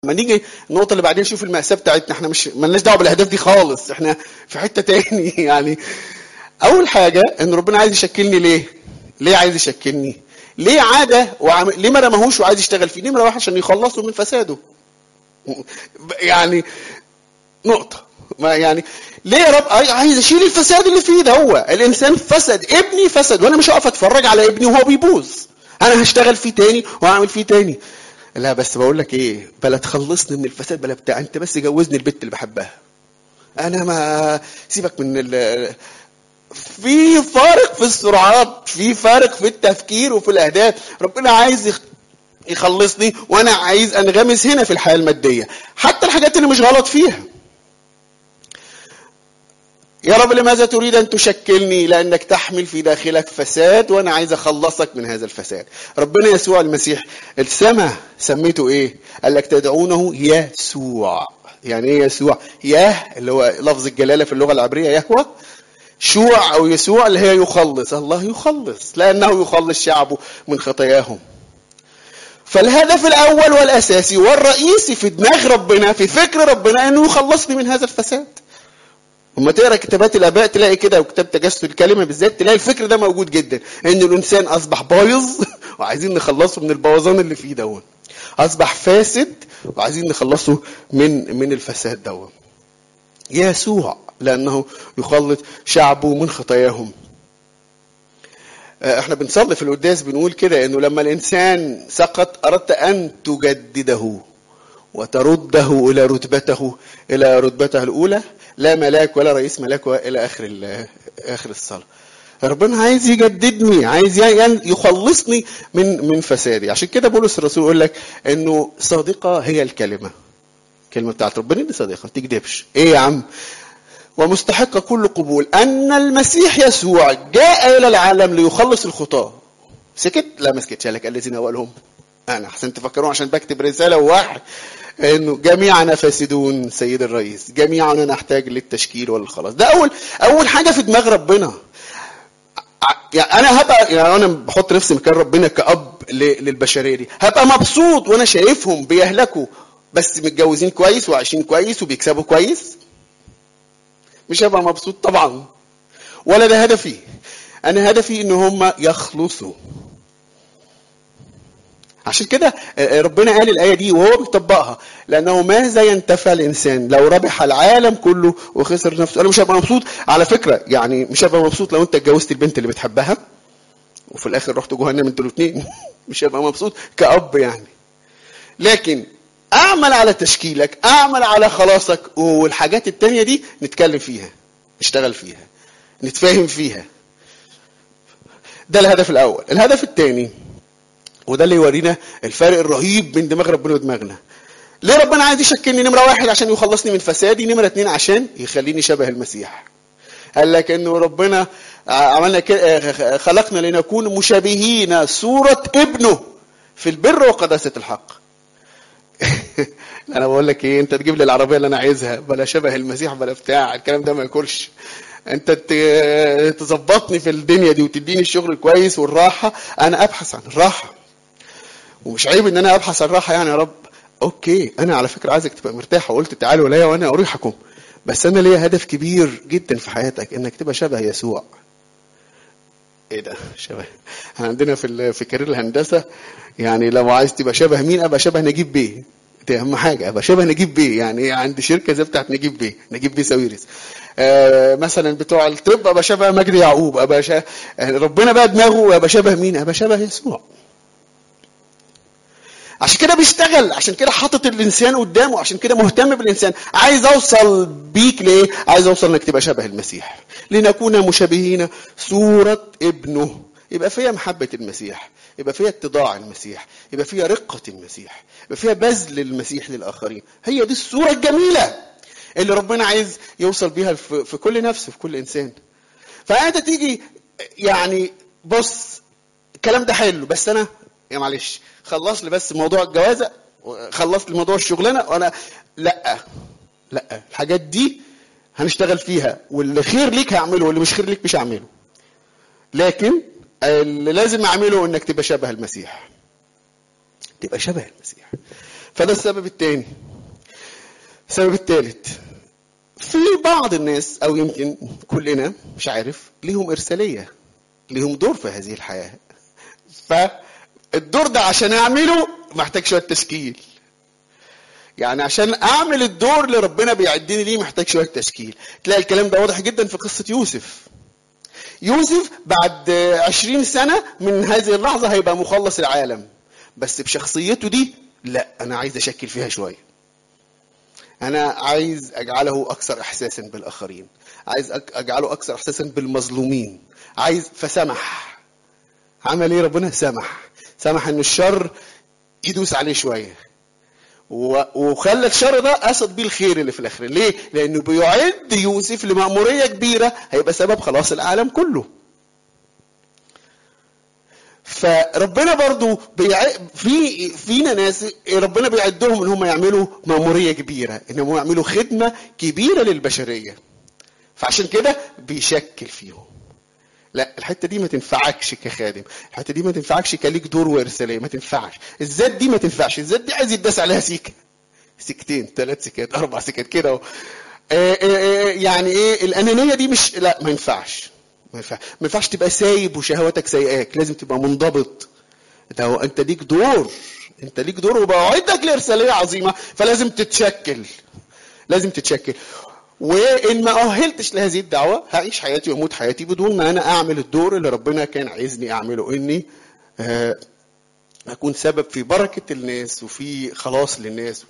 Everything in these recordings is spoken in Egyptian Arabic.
لما نيجي النقطه اللي بعدين نشوف المأساة بتاعتنا احنا مش مالناش دعوه بالاهداف دي خالص احنا في حته تاني يعني اول حاجه ان ربنا عايز يشكلني ليه ليه عايز يشكلني ليه عاده وعم... ليه ما رماهوش وعايز يشتغل فيه نمره واحد عشان يخلصه من فساده يعني نقطه ما يعني ليه يا رب عايز اشيل الفساد اللي فيه ده هو الانسان فسد ابني فسد وانا مش هقف اتفرج على ابني وهو بيبوظ انا هشتغل فيه تاني وهعمل فيه تاني لا بس بقول لك ايه بلا تخلصني من الفساد بلا بتاع انت بس جوزني البت اللي بحبها انا ما سيبك من ال... في فارق في السرعات في فارق في التفكير وفي الاهداف ربنا عايز يخلصني وانا عايز انغمس هنا في الحياه الماديه حتى الحاجات اللي مش غلط فيها يا رب لماذا تريد ان تشكلني لانك تحمل في داخلك فساد وانا عايز اخلصك من هذا الفساد ربنا يسوع المسيح السماء سميته ايه قال لك تدعونه يسوع يعني ايه يسوع ياه اللي هو لفظ الجلاله في اللغه العبريه يهوى شوع او يسوع اللي هي يخلص الله يخلص لانه يخلص شعبه من خطاياهم فالهدف الاول والاساسي والرئيسي في دماغ ربنا في فكر ربنا انه يخلصني من هذا الفساد اما تقرا كتابات الاباء تلاقي كده وكتاب تجسد الكلمه بالذات تلاقي الفكر ده موجود جدا ان الانسان اصبح بايظ وعايزين نخلصه من البوظان اللي فيه دون اصبح فاسد وعايزين نخلصه من من الفساد دون يسوع لانه يخلص شعبه من خطاياهم احنا بنصلي في القداس بنقول كده انه لما الانسان سقط اردت ان تجدده وترده الى رتبته الى رتبته الاولى لا ملاك ولا رئيس ملاك الى اخر اخر الصلاه ربنا عايز يجددني عايز يخلصني من من فسادي عشان كده بولس الرسول يقول لك انه صادقه هي الكلمه الكلمه بتاعت ربنا دي صادقه ما تكذبش ايه يا عم ومستحق كل قبول ان المسيح يسوع جاء الى العالم ليخلص الخطاه سكت لا ما سكتش لك الذين اولهم انا احسن تفكرون عشان بكتب رساله واحد انه جميعنا فاسدون سيد الرئيس جميعنا نحتاج للتشكيل والخلاص ده اول اول حاجه في دماغ ربنا يعني انا هبقى يعني انا بحط نفسي مكان ربنا كاب للبشريه دي هبقى مبسوط وانا شايفهم بيهلكوا بس متجوزين كويس وعايشين كويس وبيكسبوا كويس مش هبقى مبسوط طبعا ولا ده هدفي انا هدفي ان هم يخلصوا عشان كده ربنا قال الآية دي وهو بيطبقها لأنه ماذا ينتفع الإنسان لو ربح العالم كله وخسر نفسه أنا مش هبقى مبسوط على فكرة يعني مش هبقى مبسوط لو أنت اتجوزت البنت اللي بتحبها وفي الآخر رحتوا جهنم أنتوا الاتنين مش هبقى مبسوط كأب يعني لكن أعمل على تشكيلك أعمل على خلاصك والحاجات التانية دي نتكلم فيها نشتغل فيها نتفاهم فيها ده الهدف الأول الهدف الثاني وده اللي يورينا الفرق الرهيب بين دماغ ربنا ودماغنا ليه ربنا عايز يشكلني نمرة واحد عشان يخلصني من فسادي نمرة اتنين عشان يخليني شبه المسيح قال لك انه ربنا عملنا خلقنا لنكون مشابهين صورة ابنه في البر وقداسة الحق انا بقول لك ايه انت تجيب لي العربيه اللي انا عايزها بلا شبه المسيح بلا بتاع الكلام ده ما ياكلش انت تظبطني في الدنيا دي وتديني الشغل كويس والراحه انا ابحث عن الراحه ومش عيب ان انا ابحث عن الراحه يعني يا رب اوكي انا على فكره عايزك تبقى مرتاح وقلت تعالوا ليا وانا اريحكم بس انا ليا هدف كبير جدا في حياتك انك تبقى شبه يسوع ايه ده شبه احنا عندنا في في كارير الهندسه يعني لو عايز تبقى شبه مين ابقى شبه نجيب بيه دي اهم حاجه ابقى شبه نجيب بيه يعني عندي شركه زي بتاعت نجيب بيه نجيب بيه ساويرس آه مثلا بتوع الطب ابقى شبه مجدي يعقوب ابقى شبه ربنا بقى دماغه ابقى شبه مين ابقى شبه يسوع عشان كده بيشتغل عشان كده حاطط الانسان قدامه عشان كده مهتم بالانسان عايز اوصل بيك ليه عايز اوصل انك تبقى شبه المسيح لنكون مشابهين صوره ابنه يبقى فيها محبه المسيح يبقى فيها اتضاع المسيح يبقى فيها رقه المسيح يبقى فيها بذل المسيح للاخرين هي دي الصوره الجميله اللي ربنا عايز يوصل بيها في كل نفس في كل انسان فانت تيجي يعني بص الكلام ده حلو بس انا يا معلش خلص لي بس موضوع الجوازه خلص لي موضوع الشغلانه وانا لا لا الحاجات دي هنشتغل فيها واللي خير ليك هعمله واللي مش خير ليك مش هعمله لكن اللي لازم اعمله انك تبقى شبه المسيح تبقى شبه المسيح فده السبب الثاني السبب الثالث في بعض الناس او يمكن كلنا مش عارف ليهم ارساليه ليهم دور في هذه الحياه فالدور ده عشان اعمله محتاج شويه تشكيل يعني عشان اعمل الدور اللي ربنا بيعدني ليه محتاج شويه تشكيل تلاقي الكلام ده واضح جدا في قصه يوسف يوسف بعد عشرين سنة من هذه اللحظة هيبقى مخلص العالم بس بشخصيته دي لا أنا عايز أشكل فيها شوية أنا عايز أجعله أكثر إحساسا بالآخرين عايز أجعله أكثر إحساسا بالمظلومين عايز فسمح عمل إيه ربنا سمح سمح إن الشر يدوس عليه شوية وخلى الشر ده قصد بيه الخير اللي في الاخر ليه لانه بيعد يوسف لمأمورية كبيرة هيبقى سبب خلاص العالم كله فربنا برضو بيع... في فينا ناس ربنا بيعدهم ان هم يعملوا مأمورية كبيرة انهم يعملوا خدمة كبيرة للبشرية فعشان كده بيشكل فيهم لا الحته دي ما تنفعكش كخادم الحته دي ما تنفعكش كليك دور وارساليه ما تنفعش الذات دي ما تنفعش الذات دي عايز يداس عليها سيكه سكتين ثلاث سكات اربع سكات كده اهو يعني ايه الانانيه دي مش لا ما ينفعش ما ينفعش ما ينفعش تبقى سايب وشهواتك سايقاك لازم تبقى منضبط ده هو انت ليك دور انت ليك دور وبوعدك لارساليه عظيمه فلازم تتشكل لازم تتشكل وان ما اهلتش لهذه الدعوه هعيش حياتي واموت حياتي بدون ما انا اعمل الدور اللي ربنا كان عايزني اعمله اني اكون سبب في بركه الناس وفي خلاص للناس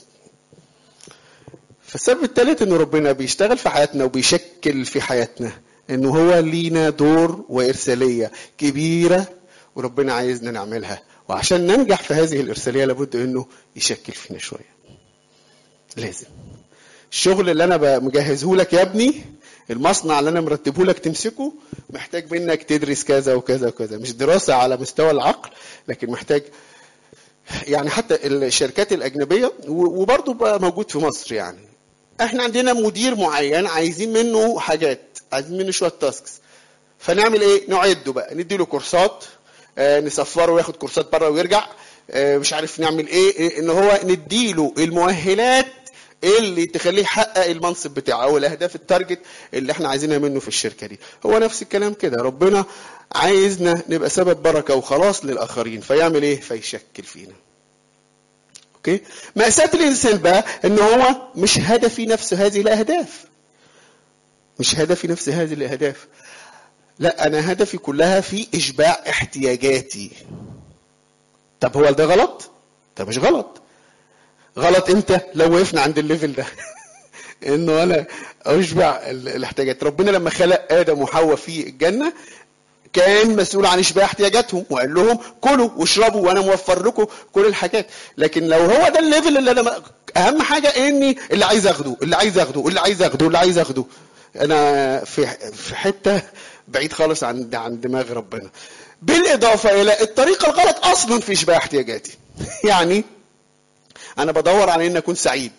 فالسبب الثالث ان ربنا بيشتغل في حياتنا وبيشكل في حياتنا انه هو لينا دور وارساليه كبيره وربنا عايزنا نعملها وعشان ننجح في هذه الارساليه لابد انه يشكل فينا شويه لازم الشغل اللي انا مجهزه لك يا ابني المصنع اللي انا مرتبه لك تمسكه محتاج منك تدرس كذا وكذا وكذا مش دراسه على مستوى العقل لكن محتاج يعني حتى الشركات الاجنبيه وبرضه بقى موجود في مصر يعني احنا عندنا مدير معين عايزين منه حاجات عايزين منه شويه تاسكس فنعمل ايه نعده بقى نديله كورسات آه نسفره وياخد كورسات بره ويرجع آه مش عارف نعمل ايه, إيه ان هو نديله المؤهلات اللي تخليه يحقق المنصب بتاعه او الاهداف التارجت اللي احنا عايزينها منه في الشركه دي هو نفس الكلام كده ربنا عايزنا نبقى سبب بركه وخلاص للاخرين فيعمل ايه فيشكل فينا اوكي مأساة الانسان بقى ان هو مش هدفي نفس هذه الاهداف مش هدفي نفس هذه الاهداف لا انا هدفي كلها في اشباع احتياجاتي طب هو ده غلط ده مش غلط غلط امتى لو وقفنا عند الليفل ده انه انا اشبع الاحتياجات ربنا لما خلق ادم وحواء في الجنه كان مسؤول عن اشباع احتياجاتهم وقال لهم كلوا واشربوا وانا موفر لكم كل الحاجات لكن لو هو ده الليفل اللي انا اهم حاجه اني اللي عايز اخده اللي عايز اخده اللي عايز اخده اللي عايز اخده انا في في حته بعيد خالص عن عن دماغ ربنا بالاضافه الى الطريقه الغلط اصلا في اشباع احتياجاتي يعني انا بدور على ان اكون سعيد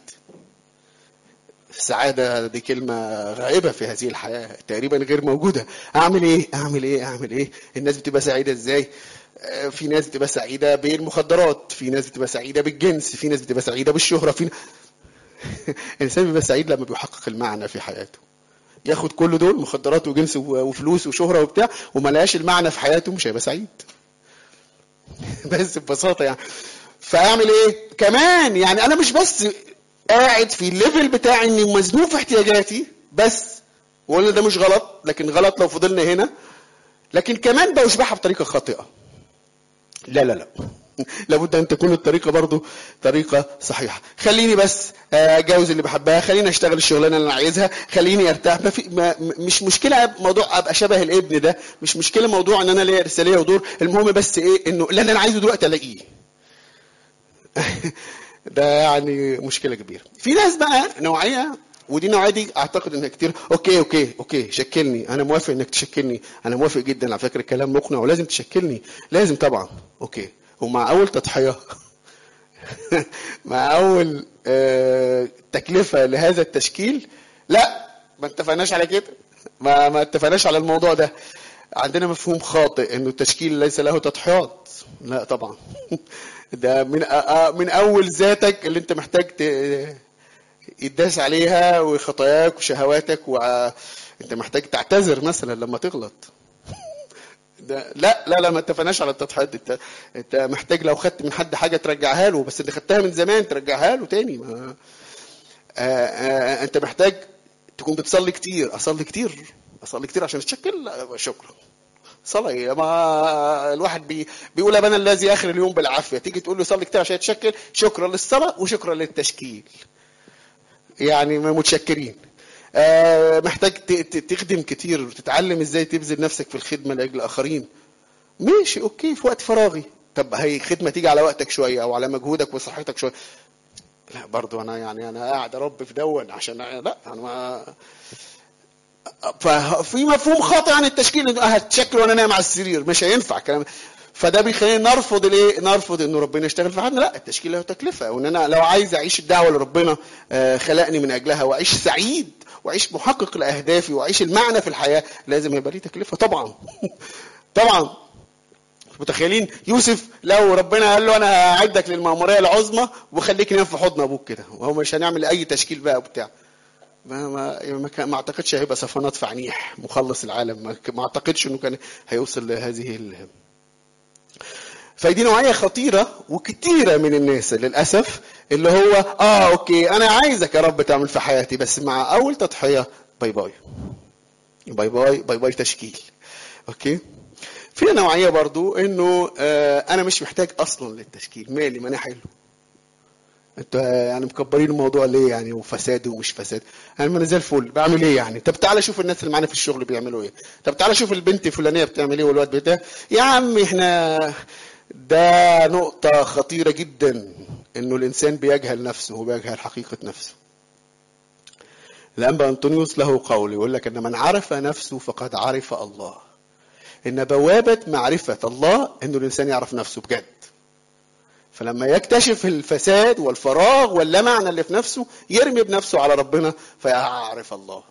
السعادة دي كلمة غائبة في هذه الحياة تقريبا غير موجودة أعمل إيه أعمل إيه أعمل إيه الناس بتبقى سعيدة إزاي في ناس بتبقى سعيدة بالمخدرات في ناس بتبقى سعيدة بالجنس في ناس بتبقى سعيدة بالشهرة في الإنسان بيبقى سعيد لما بيحقق المعنى في حياته ياخد كل دول مخدرات وجنس وفلوس وشهرة وبتاع وما لقاش المعنى في حياته مش هيبقى سعيد بس ببساطة يعني فاعمل ايه كمان يعني انا مش بس قاعد في الليفل بتاعي اني مزنوق في احتياجاتي بس وقلنا ده مش غلط لكن غلط لو فضلنا هنا لكن كمان بشبعها بطريقه خاطئه لا لا لا لابد ان تكون الطريقه برضو طريقه صحيحه خليني بس اتجوز اللي بحبها خليني اشتغل الشغلانه اللي انا عايزها خليني ارتاح ما في ما مش مشكله موضوع ابقى شبه الابن ده مش مشكله موضوع ان انا ليا رساليه ودور المهم بس ايه انه اللي انا عايزه دلوقتي الاقيه ده يعني مشكله كبيره في ناس بقى نوعيه ودي النوعيه دي اعتقد انها كتير اوكي اوكي اوكي شكلني انا موافق انك تشكلني انا موافق جدا على فكره الكلام مقنع ولازم تشكلني لازم طبعا اوكي ومع اول تضحيه مع اول آه تكلفه لهذا التشكيل لا ما اتفقناش على كده ما ما اتفقناش على الموضوع ده عندنا مفهوم خاطئ انه التشكيل ليس له تضحيات لا طبعا ده من آه من اول ذاتك اللي انت محتاج ت- يداس عليها وخطاياك وشهواتك وانت محتاج تعتذر مثلا لما تغلط ده لا لا لا ما اتفقناش على التضحيات انت انت محتاج لو خدت من حد حاجه ترجعها له بس اللي خدتها من زمان ترجعها له تاني ما آه آه انت محتاج تكون بتصلي كتير اصلي كتير اصلي كتير عشان اتشكل لا، شكرا صلاة إيه؟ ما الواحد بي بيقول ابانا الذي اخر اليوم بالعافيه تيجي تقول له صلي كتير عشان يتشكل شكرا للصلاه وشكرا للتشكيل يعني متشكرين آه، محتاج ت- ت- تخدم كتير وتتعلم ازاي تبذل نفسك في الخدمه لاجل الاخرين ماشي اوكي في وقت فراغي طب هي خدمه تيجي على وقتك شويه او على مجهودك وصحتك شويه لا برضو انا يعني انا قاعد ارب في دون عشان لا انا ما ففي مفهوم خاطئ عن التشكيل انه هتشكل وانا نايم على السرير مش هينفع كلام فده بيخلينا نرفض الايه نرفض انه ربنا يشتغل في حياتنا لا التشكيل له تكلفه وان انا لو عايز اعيش الدعوه اللي ربنا آه، خلقني من اجلها واعيش سعيد واعيش محقق لاهدافي واعيش المعنى في الحياه لازم يبقى ليه تكلفه طبعا طبعا متخيلين يوسف لو ربنا قال له انا هعدك للمأمورية العظمى وخليك نام في حضن ابوك كده وهو مش هنعمل اي تشكيل بقى وبتاع ما ما ما, كان ما اعتقدش هيبقى صفنات في عنيح مخلص العالم ما, ما اعتقدش انه كان هيوصل لهذه ال... فدي نوعيه خطيره وكتيره من الناس للاسف اللي هو اه اوكي انا عايزك يا رب تعمل في حياتي بس مع اول تضحيه باي باي باي باي باي باي تشكيل اوكي في نوعيه برضو انه آه انا مش محتاج اصلا للتشكيل مالي ما انا حلو انتوا يعني مكبرين الموضوع ليه يعني وفساد ومش فساد انا ما انا زي الفل بعمل ايه يعني طب تعالى شوف الناس اللي معانا في الشغل بيعملوا ايه طب تعالى شوف البنت الفلانيه بتعمل ايه والواد بتاع يا عم احنا ده نقطة خطيرة جدا انه الانسان بيجهل نفسه وبيجهل حقيقة نفسه الانبا انطونيوس له قول يقول لك ان من عرف نفسه فقد عرف الله ان بوابة معرفة الله انه الانسان يعرف نفسه بجد فلما يكتشف الفساد والفراغ واللا معنى اللي في نفسه يرمي بنفسه على ربنا فيعرف الله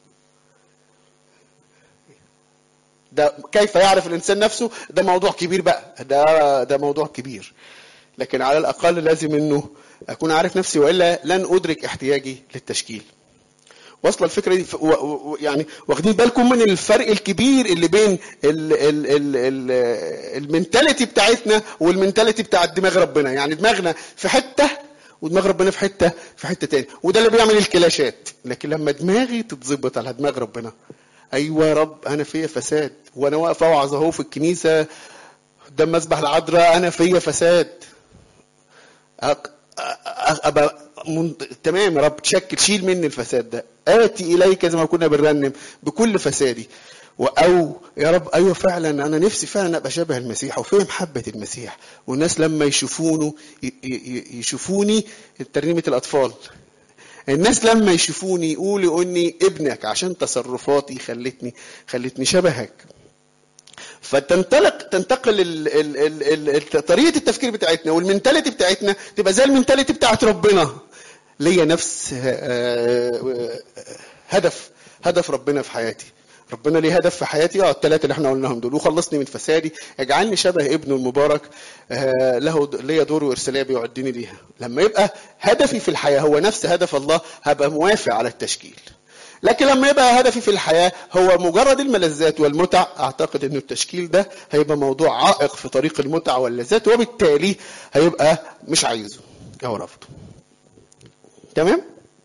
ده كيف يعرف الانسان نفسه ده موضوع كبير بقى ده ده موضوع كبير لكن على الاقل لازم انه اكون عارف نفسي والا لن ادرك احتياجي للتشكيل واصله الفكره دي ف- و- و- يعني واخدين بالكم من الفرق الكبير اللي بين ال- ال- ال- ال- المنتاليتي بتاعتنا والمنتاليتي بتاعت دماغ ربنا يعني دماغنا في حته ودماغ ربنا في حته في حته تاني وده اللي بيعمل الكلاشات لكن لما دماغي تتظبط على دماغ ربنا ايوه يا رب انا فيا فساد وانا واقف اوعظ اهو في الكنيسه قدام مسبح العذراء انا فيا فساد أق... أ- ابقى من... تمام يا رب تشكل شيل مني الفساد ده اتي اليك زي ما كنا بنرنم بكل فسادي و- او يا رب ايوه فعلا انا نفسي فعلا ابقى شبه المسيح وفي محبه المسيح والناس لما يشوفونه ي... ي... يشوفوني ترنيمه الاطفال الناس لما يشوفوني يقولوا اني ابنك عشان تصرفاتي خلتني خلتني شبهك فتنطلق تنتقل ال ال ال ال طريقه التفكير بتاعتنا والمنتاليتي بتاعتنا تبقى زي المنتاليتي بتاعت ربنا ليا نفس آه، هدف هدف ربنا في حياتي ربنا ليه هدف في حياتي اه الثلاثه اللي احنا قلناهم دول وخلصني من فسادي اجعلني شبه ابنه المبارك آه، له د- ليا دور وارساليه بيعدني ليها لما يبقى هدفي في الحياه هو نفس هدف الله هبقى موافق على التشكيل لكن لما يبقى هدفي في الحياه هو مجرد الملذات والمتع اعتقد ان التشكيل ده هيبقى موضوع عائق في طريق المتع واللذات وبالتالي هيبقى مش عايزه او رافضه تمام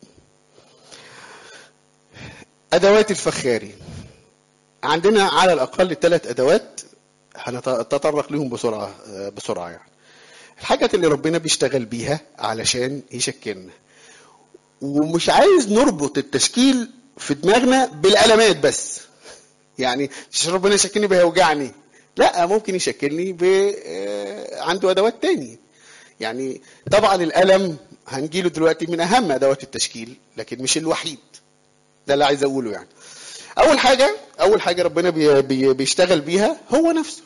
ادوات الفخاري عندنا على الاقل ثلاث ادوات هنتطرق لهم بسرعه بسرعه يعني الحاجات اللي ربنا بيشتغل بيها علشان يشكلنا ومش عايز نربط التشكيل في دماغنا بالالمات بس يعني مش ربنا يشكلني بهيوجعني لا ممكن يشكلني ب آه، عنده ادوات تاني يعني طبعا الالم هنجيله دلوقتي من اهم ادوات التشكيل لكن مش الوحيد ده اللي عايز اقوله يعني اول حاجه اول حاجه ربنا بي بي بيشتغل بيها هو نفسه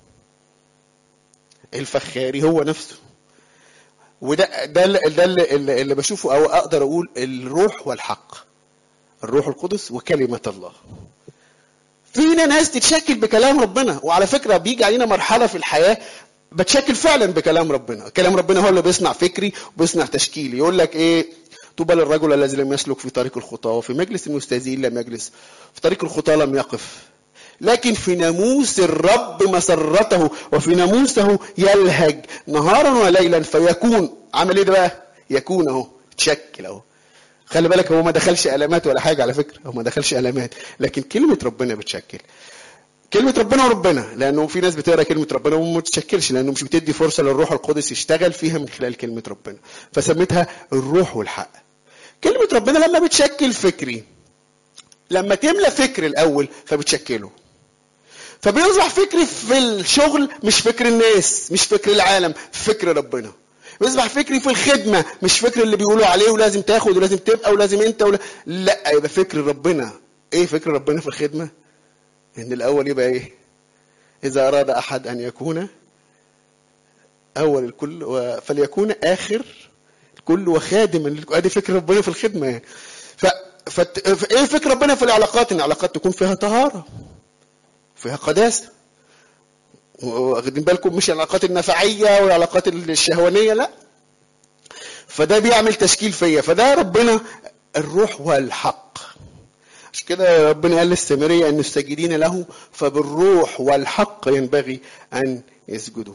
الفخاري هو نفسه وده ده اللي, ده اللي, اللي بشوفه او اقدر اقول الروح والحق الروح القدس وكلمه الله فينا ناس تتشكل بكلام ربنا وعلى فكره بيجي علينا مرحله في الحياه بتشكل فعلا بكلام ربنا كلام ربنا هو اللي بيصنع فكري وبيصنع تشكيلي يقول لك ايه طوبى للرجل الذي لم يسلك في طريق الخطى وفي مجلس المستهزئين لم يجلس في طريق الخطى لم يقف لكن في ناموس الرب مسرته وفي ناموسه يلهج نهارا وليلا فيكون عمل ايه ده بقى يكون اهو تشكل اهو خلي بالك هو ما دخلش علامات ولا حاجه على فكره هو ما دخلش علامات لكن كلمه ربنا بتشكل كلمة ربنا وربنا لأنه في ناس بتقرا كلمة ربنا وما بتشكلش لأنه مش بتدي فرصة للروح القدس يشتغل فيها من خلال كلمة ربنا فسميتها الروح والحق كلمة ربنا لما بتشكل فكري لما تملى فكر الأول فبتشكله فبيصبح فكري في الشغل مش فكر الناس مش فكر العالم فكر ربنا بيصبح فكري في الخدمة مش فكر اللي بيقولوا عليه ولازم تاخد ولازم تبقى ولازم انت ولا لا يبقى فكر ربنا ايه فكر ربنا في الخدمة ان الاول يبقى ايه اذا اراد احد ان يكون اول الكل و- فليكون اخر الكل وخادما للكل ادي فكر ربنا في الخدمه يعني ف... فت... فايه فكر ربنا في العلاقات ان العلاقات تكون فيها طهاره فيها قداسه واخدين بالكم مش العلاقات النفعيه والعلاقات الشهوانيه لا فده بيعمل تشكيل فيا فده ربنا الروح والحق عشان كده ربنا قال للسامريه ان الساجدين له فبالروح والحق ينبغي ان يسجدوا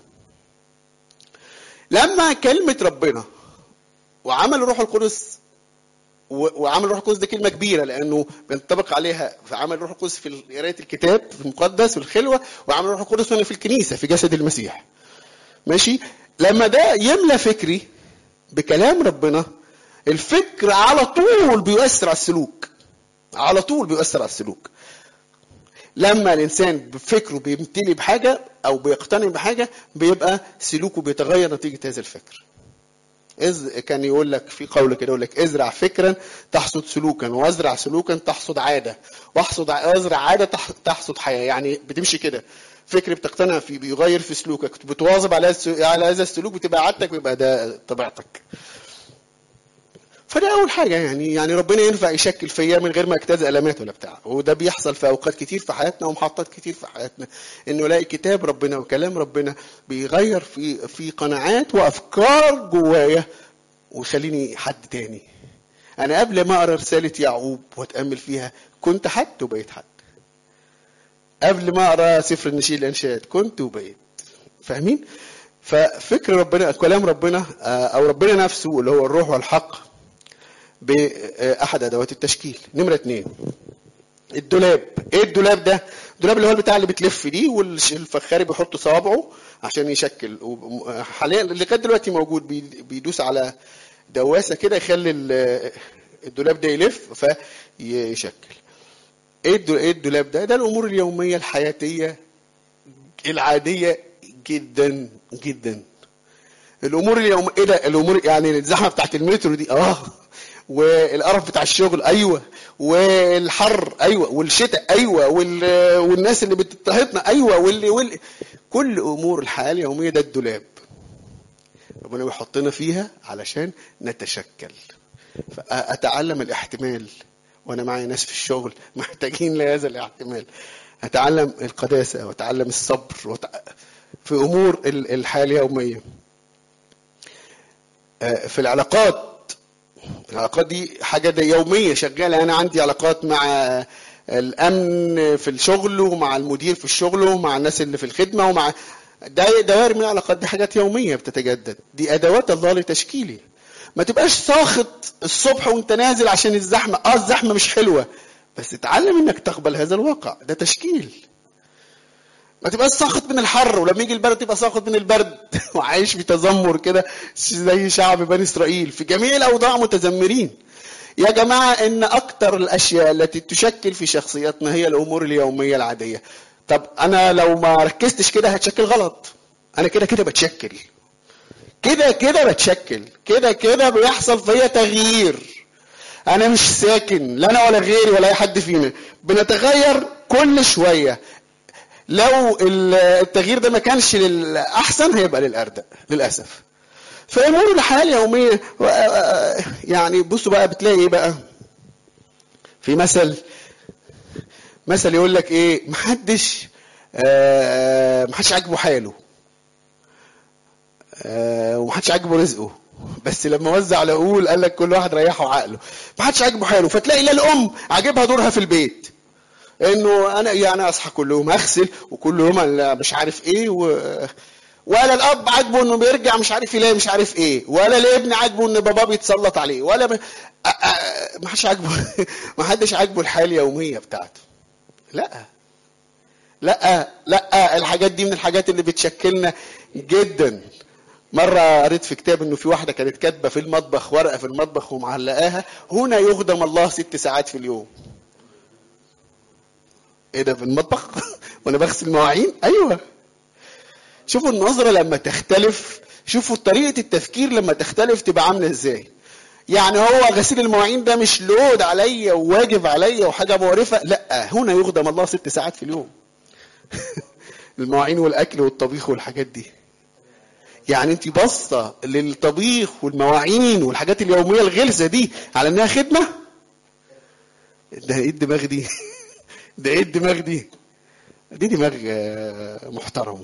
لما كلمه ربنا وعمل الروح القدس و- وعمل الروح القدس دي كلمه كبيره لانه بينطبق عليها في عمل الروح القدس في قرايه الكتاب في المقدس في الخلوه وعمل الروح القدس هنا في الكنيسه في جسد المسيح ماشي لما ده يملى فكري بكلام ربنا الفكر على طول بيؤثر على السلوك على طول بيؤثر على السلوك لما الانسان بفكره بيمتلي بحاجه او بيقتنع بحاجه بيبقى سلوكه بيتغير نتيجه هذا الفكر إز كان يقول لك في قول كده يقول لك ازرع فكرا تحصد سلوكا وازرع سلوكا تحصد عاده واحصد ع- ازرع عاده تح- تحصد حياه يعني بتمشي كده فكر بتقتنع فيه بيغير في سلوكك بتواظب على الس- على هذا السلوك بتبقى عادتك ويبقى ده طبيعتك فده اول حاجه يعني يعني ربنا ينفع يشكل فيا من غير ما اجتاز علامات ولا بتاع وده بيحصل في اوقات كتير في حياتنا ومحطات كتير في حياتنا انه الاقي كتاب ربنا وكلام ربنا بيغير في في قناعات وافكار جوايا ويخليني حد تاني انا قبل ما اقرا رساله يعقوب واتامل فيها كنت حد وبقيت حد قبل ما اقرا سفر النشيد الانشاد كنت وبقيت فاهمين ففكر ربنا كلام ربنا آه، او ربنا نفسه اللي هو الروح والحق باحد ادوات التشكيل نمره اتنين الدولاب ايه الدولاب ده الدولاب اللي هو البتاع اللي بتلف دي والفخاري بيحط صوابعه عشان يشكل وب- حاليا لغايه دلوقتي موجود بي- بيدوس على دواسه كده يخلي ال- الدولاب ده يلف فيشكل ايه الدو- إيه الدولاب ده ده الامور اليوميه الحياتيه العاديه جدا جدا الامور اليوم ايه ده الامور يعني الزحمه بتاعت المترو دي اه والقرف بتاع الشغل ايوه والحر ايوه والشتاء ايوه وال... والناس اللي بتضطهدنا ايوه واللي واللي كل امور الحياه اليوميه ده الدولاب ربنا بيحطنا فيها علشان نتشكل فاتعلم الاحتمال وانا معايا ناس في الشغل محتاجين لهذا الاحتمال اتعلم القداسه واتعلم الصبر وتع... في امور ال- الحياه اليوميه آه، في العلاقات العلاقات دي حاجه ده يوميه شغاله انا عندي علاقات مع الامن في الشغل ومع المدير في الشغل ومع الناس اللي في الخدمه ومع ده دوائر من العلاقات دي حاجات يوميه بتتجدد دي ادوات الله لتشكيلي ما تبقاش ساخط الصبح وانت نازل عشان الزحمه اه الزحمه مش حلوه بس اتعلم انك تقبل هذا الواقع ده تشكيل ما تبقاش ساخط من الحر ولما يجي البرد تبقى ساخط من البرد وعايش في تذمر كده زي شعب بني اسرائيل في جميع الاوضاع متذمرين يا جماعه ان اكتر الاشياء التي تشكل في شخصياتنا هي الامور اليوميه العاديه طب انا لو ما ركزتش كده هتشكل غلط انا كده كده بتشكل كده كده بتشكل كده كده بيحصل فيا تغيير انا مش ساكن لا انا ولا غيري ولا اي حد فينا بنتغير كل شويه لو التغيير ده ما كانش للاحسن هيبقى للاردأ للاسف فامور الحياه اليوميه يعني بصوا بقى بتلاقي ايه بقى في مثل مثل يقول لك ايه محدش آه محدش عاجبه حاله آه ومحدش عاجبه رزقه بس لما وزع العقول قال لك كل واحد ريحه عقله محدش عاجبه حاله فتلاقي لا الام عاجبها دورها في البيت انه انا يعني اصحى كل يوم اغسل وكل يوم مش عارف ايه و... ولا الاب عاجبه انه بيرجع مش عارف يلاقي مش عارف ايه ولا الابن عاجبه ان باباه بيتسلط عليه ولا ب... ما حدش عاجبه ما حدش عاجبه الحياه اليوميه بتاعته لا لا لا الحاجات دي من الحاجات اللي بتشكلنا جدا مرة قريت في كتاب انه في واحدة كانت كاتبة في المطبخ ورقة في المطبخ ومعلقاها هنا يخدم الله ست ساعات في اليوم. ايه ده في المطبخ؟ وانا بغسل مواعين؟ ايوه. شوفوا النظرة لما تختلف شوفوا طريقة التفكير لما تختلف تبقى عاملة ازاي. يعني هو غسيل المواعين ده مش لود عليا وواجب عليا وحاجة مقرفة، لا هنا يخدم الله ست ساعات في اليوم. المواعين والاكل والطبيخ والحاجات دي. يعني انت باصه للطبيخ والمواعين والحاجات اليوميه الغلسه دي على انها خدمه ده ايه الدماغ دي ده ايه الدماغ دي دي دماغ محترمه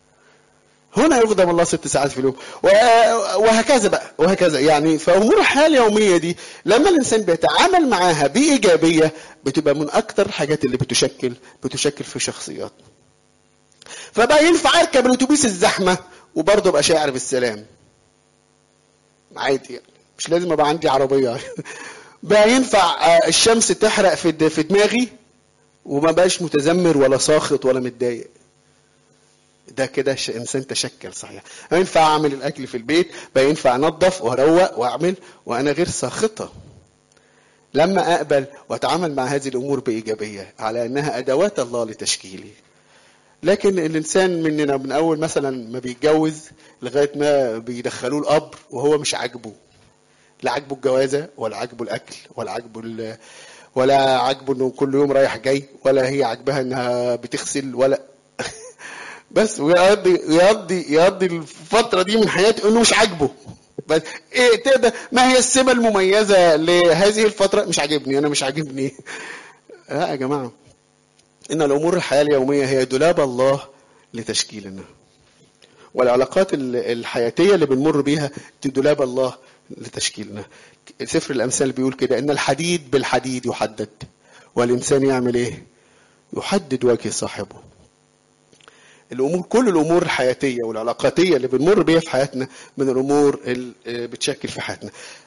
هنا يخدم الله ست ساعات في اليوم وهكذا بقى وهكذا يعني فامور الحياه اليوميه دي لما الانسان بيتعامل معاها بايجابيه بتبقى من اكتر الحاجات اللي بتشكل بتشكل في شخصياتنا فبقى ينفع اركب الاتوبيس الزحمه وبرضه ابقى شاعر بالسلام عادي يعني مش لازم ابقى عندي عربيه بقى ينفع الشمس تحرق في في دماغي وما بقاش متذمر ولا ساخط ولا متضايق ده كده انسان تشكل صحيح ينفع اعمل الاكل في البيت بقى ينفع انظف واروق واعمل وانا غير ساخطه لما اقبل واتعامل مع هذه الامور بايجابيه على انها ادوات الله لتشكيلي لكن الانسان مننا من اول مثلا ما بيتجوز لغايه ما بيدخلوه القبر وهو مش عاجبه لا عاجبه الجوازه ولا عاجبه الاكل ولا عاجبه ولا عاجبه انه كل يوم رايح جاي ولا هي عاجباها انها بتغسل ولا بس ويقضي يقضي يقضي الفتره دي من حياته انه مش عاجبه بس ايه تقدر ما هي السمه المميزه لهذه الفتره مش عاجبني انا مش عاجبني لا يا جماعه إن الأمور الحياة اليومية هي دولاب الله لتشكيلنا والعلاقات الحياتية اللي بنمر بيها دي دولاب الله لتشكيلنا سفر الأمثال بيقول كده إن الحديد بالحديد يحدد والإنسان يعمل إيه يحدد وجه صاحبه الامور كل الامور الحياتيه والعلاقاتيه اللي بنمر بيها في حياتنا من الامور اللي بتشكل في حياتنا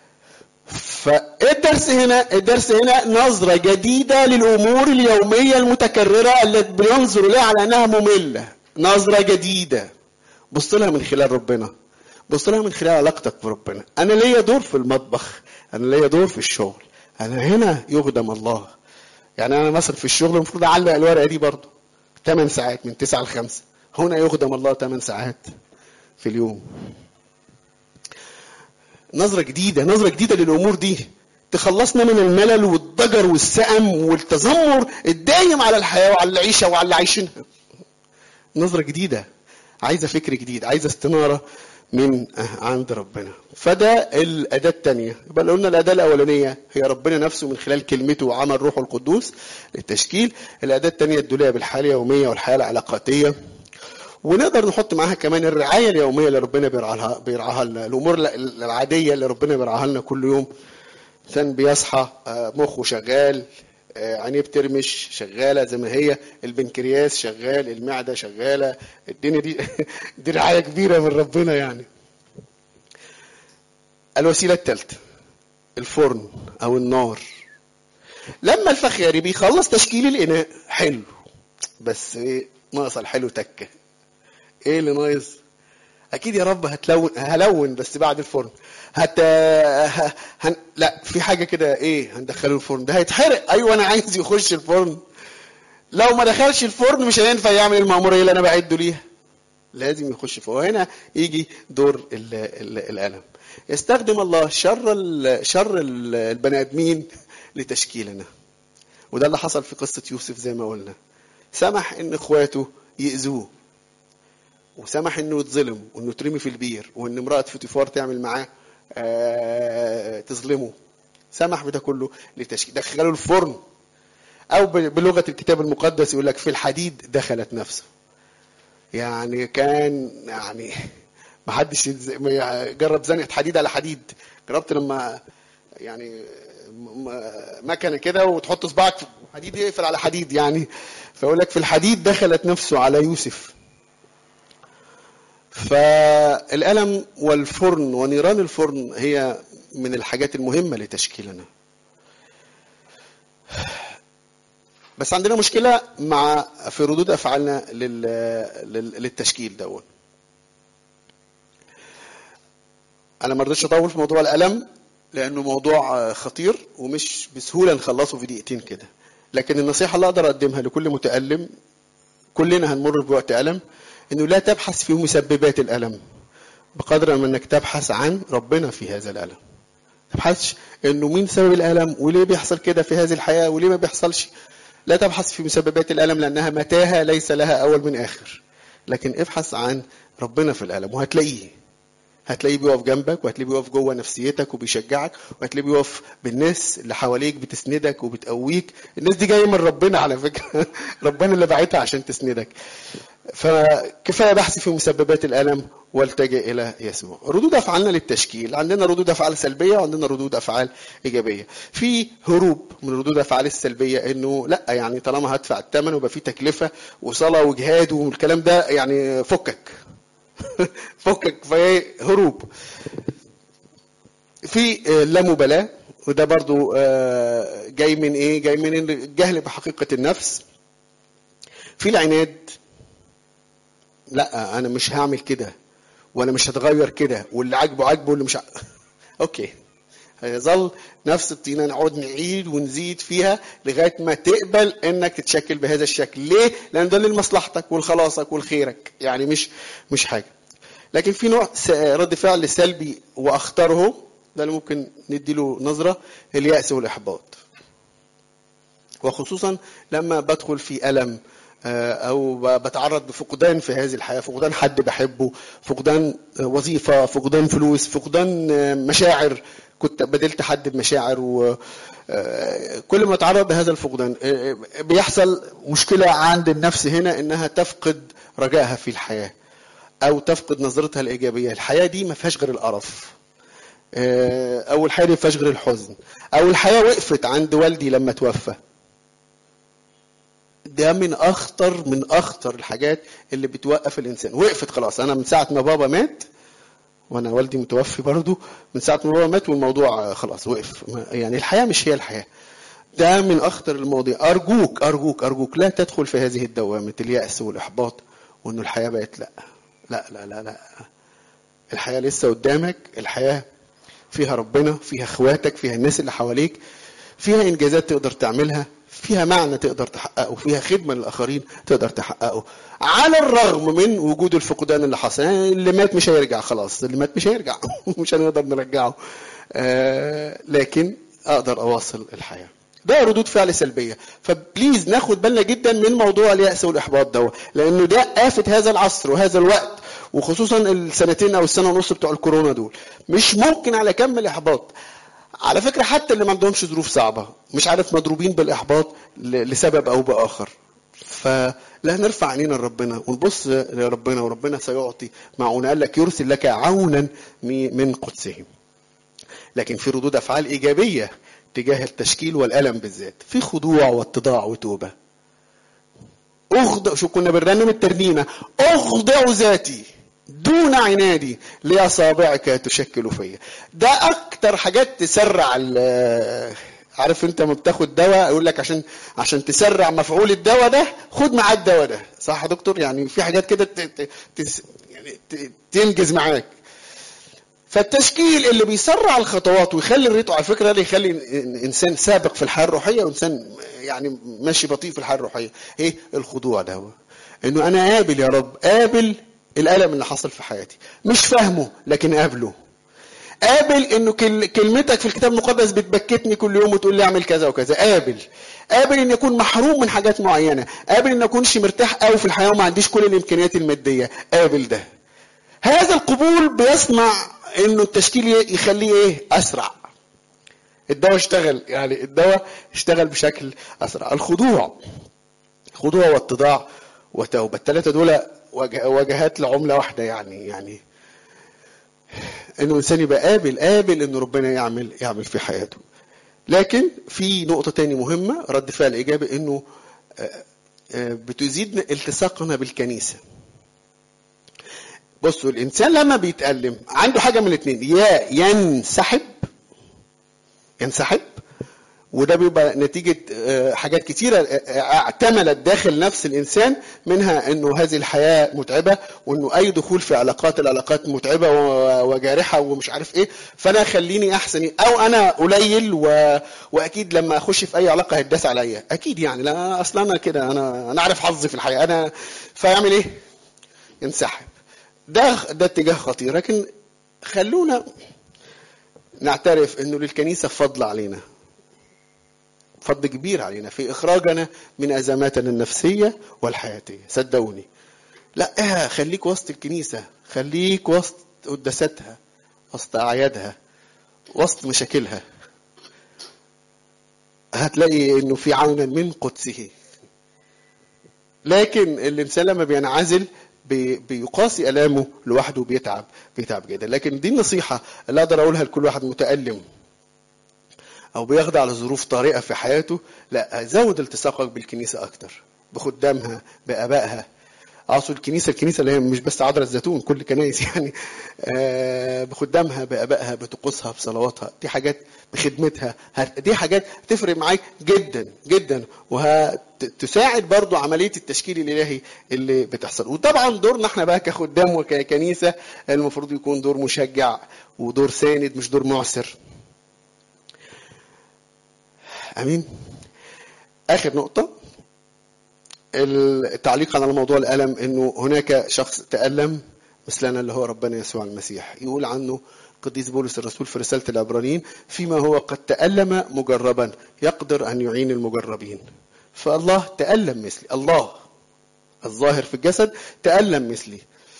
فالدرس هنا الدرس هنا نظرة جديدة للأمور اليومية المتكررة التي بينظر لها على أنها مملة نظرة جديدة بص لها من خلال ربنا بص لها من خلال علاقتك بربنا أنا ليا دور في المطبخ أنا ليا دور في الشغل أنا هنا يخدم الله يعني أنا مثلا في الشغل المفروض أعلق الورقة دي برضه 8 ساعات من 9 ل 5 هنا يخدم الله 8 ساعات في اليوم نظرة جديدة نظرة جديدة للأمور دي تخلصنا من الملل والضجر والسأم والتذمر الدايم على الحياة وعلى العيشة وعلى اللي عايشينها نظرة جديدة عايزة فكر جديد عايزة استنارة من عند ربنا فده الأداة الثانية يبقى لو قلنا الأداة الأولانية هي ربنا نفسه من خلال كلمته وعمل روحه القدوس للتشكيل الأداة الثانية الدولاب الحياة اليومية والحياة العلاقاتية ونقدر نحط معاها كمان الرعايه اليوميه اللي ربنا بيرعاها بيرعاها لنا الامور العاديه اللي ربنا بيرعاها لنا كل يوم انسان بيصحى مخه شغال عينيه بترمش شغاله زي ما هي البنكرياس شغال المعده شغاله الدنيا دي دي رعايه كبيره من ربنا يعني الوسيله الثالثه الفرن او النار لما الفخاري بيخلص تشكيل الاناء حلو بس ايه ناقص الحلو تكه ايه اللي ناقص اكيد يا رب هتلون هلون بس بعد الفرن هت هن... لا في حاجه كده ايه هندخله الفرن ده هيتحرق ايوه انا عايز يخش الفرن لو ما دخلش الفرن مش هينفع يعمل المأمورية اللي انا بعده ليها لازم يخش فوق هنا يجي دور ال ال الألم يستخدم الله شر ال شر ال البني ادمين لتشكيلنا وده اللي حصل في قصة يوسف زي ما قلنا سمح ان اخواته يأذوه وسمح انه يتظلم وانه يترمي في البير وان امرأة فوتيفار تعمل معاه آه تظلمه سمح بده كله لتشكيل دخله الفرن او بلغة الكتاب المقدس يقول لك في الحديد دخلت نفسه يعني كان يعني ما حدش يتز- ما يجرب زنقه حديد على حديد جربت لما يعني م- م- مكنه كده وتحط صباعك في حديد يقفل على حديد يعني فيقول لك في الحديد دخلت نفسه على يوسف فالألم والفرن ونيران الفرن هي من الحاجات المهمة لتشكيلنا بس عندنا مشكلة مع في ردود أفعالنا لل... لل... للتشكيل دوت أنا ما رضيتش أطول في موضوع الألم لأنه موضوع خطير ومش بسهولة نخلصه في دقيقتين كده لكن النصيحة اللي أقدر أقدمها لكل متألم كلنا هنمر بوقت ألم إنه لا تبحث في مسببات الألم بقدر ما إنك تبحث عن ربنا في هذا الألم تبحثش إنه مين سبب الألم وليه بيحصل كده في هذه الحياة وليه ما بيحصلش لا تبحث في مسببات الألم لأنها متاهة ليس لها أول من آخر لكن ابحث عن ربنا في الألم وهتلاقيه هتلاقيه بيقف جنبك وهتلاقيه بيقف جوه نفسيتك وبيشجعك وهتلاقيه بيقف بالناس اللي حواليك بتسندك وبتقويك الناس دي جايه من ربنا على فكره ربنا اللي بعتها عشان تسندك فكفايه بحث في مسببات الالم والتجئ الى يسوع ردود افعالنا للتشكيل عندنا ردود افعال سلبيه وعندنا ردود افعال ايجابيه في هروب من ردود افعال السلبيه انه لا يعني طالما هدفع الثمن ويبقى في تكلفه وصلاه وجهاد والكلام ده يعني فكك فكك فهي هروب في آه، لا مبالاة وده برضو آه، جاي من ايه جاي من الجهل بحقيقة النفس في العناد لا انا مش هعمل كده وانا مش هتغير كده واللي عاجبه عاجبه واللي مش ع... اوكي هيظل نفس الطينه نقعد نعيد ونزيد فيها لغايه ما تقبل انك تتشكل بهذا الشكل ليه لان ده لمصلحتك ولخلاصك ولخيرك يعني مش مش حاجه لكن في نوع س- رد فعل سلبي واخطره ده اللي ممكن نديله نظره الياس والاحباط وخصوصا لما بدخل في الم آه، او ب- بتعرض لفقدان في هذه الحياه فقدان حد بحبه فقدان آه، وظيفه فقدان فلوس فقدان آه، مشاعر كنت بدلت حد بمشاعر و آه، كل ما اتعرض لهذا الفقدان آه، آه، بيحصل مشكله عند النفس هنا انها تفقد رجائها في الحياه او تفقد نظرتها الايجابيه الحياه دي ما فيهاش غير القرف آه، او الحياه دي ما فيهاش غير الحزن او الحياه وقفت عند والدي لما توفى ده من اخطر من اخطر الحاجات اللي بتوقف الانسان وقفت خلاص انا من ساعه ما بابا مات وانا والدي متوفي برضو من ساعه ما بابا مات والموضوع آه، خلاص وقف ما- يعني الحياه مش هي الحياه ده من اخطر المواضيع ارجوك ارجوك ارجوك لا تدخل في هذه الدوامه الياس والاحباط وانه الحياه بقت لا لا لا لا لا الحياه لسه قدامك الحياه فيها ربنا فيها اخواتك فيها الناس اللي حواليك فيها انجازات تقدر تعملها فيها معنى تقدر تحققه فيها خدمه للاخرين تقدر تحققه على الرغم من وجود الفقدان اللي حصل يعني اللي مات مش هيرجع خلاص اللي مات مش هيرجع مش هنقدر نرجعه آه لكن اقدر اواصل الحياه ده ردود فعل سلبيه فبليز ناخد بالنا جدا من موضوع الياس والاحباط ده لانه ده آفة هذا العصر وهذا الوقت وخصوصا السنتين او السنه ونص بتوع الكورونا دول مش ممكن على كم الاحباط على فكره حتى اللي ما عندهمش ظروف صعبه مش عارف مضروبين بالاحباط ل- لسبب او باخر فلا نرفع عينينا لربنا ونبص لربنا وربنا سيعطي معونه قال لك يرسل لك عونا مي- من قدسه لكن في ردود افعال ايجابيه تجاه التشكيل والالم بالذات في خضوع واتضاع وتوبه اخضع شو كنا بنرنم الترنيمه اخضع ذاتي دون عنادي لاصابعك تشكل فيا ده اكتر حاجات تسرع ال- عارف انت لما بتاخد دواء يقول لك عشان عشان تسرع مفعول الدواء ده خد معاه الدواء ده صح يا دكتور يعني في حاجات كده ت- ت- تس- يعني ت- تنجز معاك فالتشكيل اللي بيسرع الخطوات ويخلي الريتم على فكره ده اللي يخلي انسان سابق في الحياه الروحيه وانسان يعني ماشي بطيء في الحياه الروحيه ايه الخضوع ده هو. انه انا قابل يا رب قابل الالم اللي حصل في حياتي مش فاهمه لكن قابله قابل انه كل كلمتك في الكتاب المقدس بتبكتني كل يوم وتقول لي اعمل كذا وكذا قابل قابل ان يكون محروم من حاجات معينه قابل ان اكونش مرتاح قوي في الحياه وما عنديش كل الامكانيات الماديه قابل ده هذا القبول بيصنع انه التشكيل يخليه ايه اسرع الدواء اشتغل يعني الدواء اشتغل بشكل اسرع الخضوع خضوع واتضاع وتوبه الثلاثه دول وجه- وجهات لعمله واحده يعني يعني انه الانسان يبقى قابل قابل ان ربنا يعمل يعمل في حياته لكن في نقطه تاني مهمه رد فعل ايجابي انه آه، آه، بتزيد التصاقنا بالكنيسه بصوا الانسان لما بيتألم عنده حاجه من الاثنين يا ينسحب ينسحب وده بيبقى نتيجة آه، حاجات كتيرة آه، اعتملت داخل نفس الإنسان منها أنه هذه الحياة متعبة وأنه أي دخول في علاقات العلاقات متعبة و- وجارحة ومش عارف إيه فأنا خليني أحسن أو أنا قليل و... وأكيد لما أخش في أي علاقة هيتداس عليا أكيد يعني لا أصلا أنا كده أنا أنا عارف حظي في الحياة أنا فيعمل إيه؟ ينسحب ده ده اتجاه خطير لكن خلونا نعترف انه للكنيسه فضل علينا فضل كبير علينا في اخراجنا من ازماتنا النفسيه والحياتيه صدقوني لا اه خليك وسط الكنيسه خليك وسط قداساتها وسط اعيادها وسط مشاكلها هتلاقي انه في عونا من قدسه لكن الانسان لما بينعزل بي- بيقاسي الامه لوحده بيتعب بيتعب جدا لكن دي النصيحه اللي اقدر اقولها لكل واحد متالم او بيخضع لظروف طارئه في حياته لا زود التصاقك بالكنيسه اكتر بخدامها بابائها اقصد الكنيسه الكنيسه اللي هي مش بس عذراء الزيتون كل كنايس يعني آه، بخدامها بابائها بطقوسها بصلواتها دي حاجات بخدمتها هت- دي حاجات تفرق معاك جدا جدا وهتساعد برضو عمليه التشكيل الالهي اللي بتحصل وطبعا دورنا احنا بقى كخدام وككنيسه المفروض يكون دور مشجع ودور ساند مش دور معسر امين اخر نقطه التعليق على موضوع الالم انه هناك شخص تالم مثلنا اللي هو ربنا يسوع المسيح يقول عنه قديس بولس الرسول في رساله العبرانيين فيما هو قد تالم مجربا يقدر ان يعين المجربين فالله تالم مثلي الله الظاهر في الجسد تالم مثلي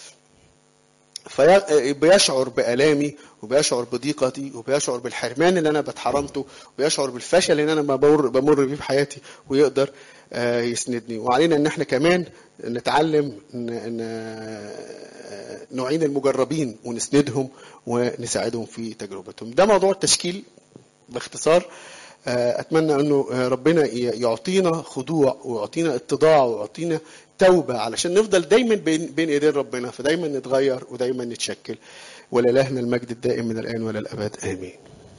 فبيشعر بآلامي وبيشعر بضيقتي وبيشعر بالحرمان اللي انا بتحرمته وبيشعر بالفشل اللي انا بمر بمر بيه في حياتي ويقدر آه، يسندني وعلينا ان احنا كمان نتعلم ان ان آه، نعين المجربين ونسندهم ونساعدهم في تجربتهم ده موضوع التشكيل باختصار آه، اتمنى انه آه، ربنا ي- يعطينا خضوع ويعطينا اتضاع ويعطينا توبه علشان نفضل دايما بين بين ايدين ربنا فدايما نتغير ودايما نتشكل ولالهنا المجد الدائم من الان والى الابد امين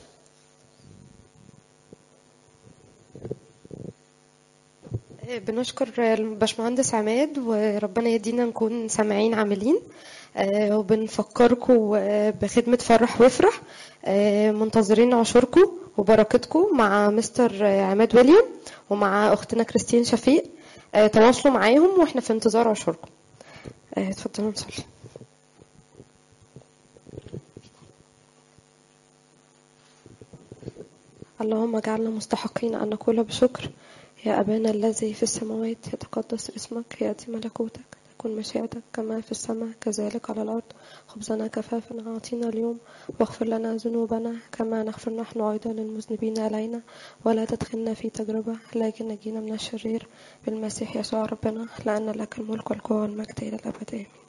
بنشكر الباشمهندس عماد وربنا يدينا نكون سامعين عاملين آه، وبنفكركم آه، بخدمة فرح وافرح آه، منتظرين عشوركم وبركتكم مع مستر آه، عماد ويليام ومع أختنا كريستين شفيق آه، تواصلوا معاهم واحنا في انتظار عشوركم آه، اتفضلوا نصلي اللهم اجعلنا مستحقين أن نقول بشكر يا أبانا الذي في السماوات يتقدس اسمك يأتي ملكوتك تكن مشيئتك كما في السماء كذلك على الأرض خبزنا كفافنا أعطينا اليوم واغفر لنا ذنوبنا كما نغفر نحن أيضا للمذنبين علينا ولا تدخلنا في تجربة لكن نجينا من الشرير بالمسيح يسوع ربنا لأن لك الملك والقوة والمجد إلى الأبد آمين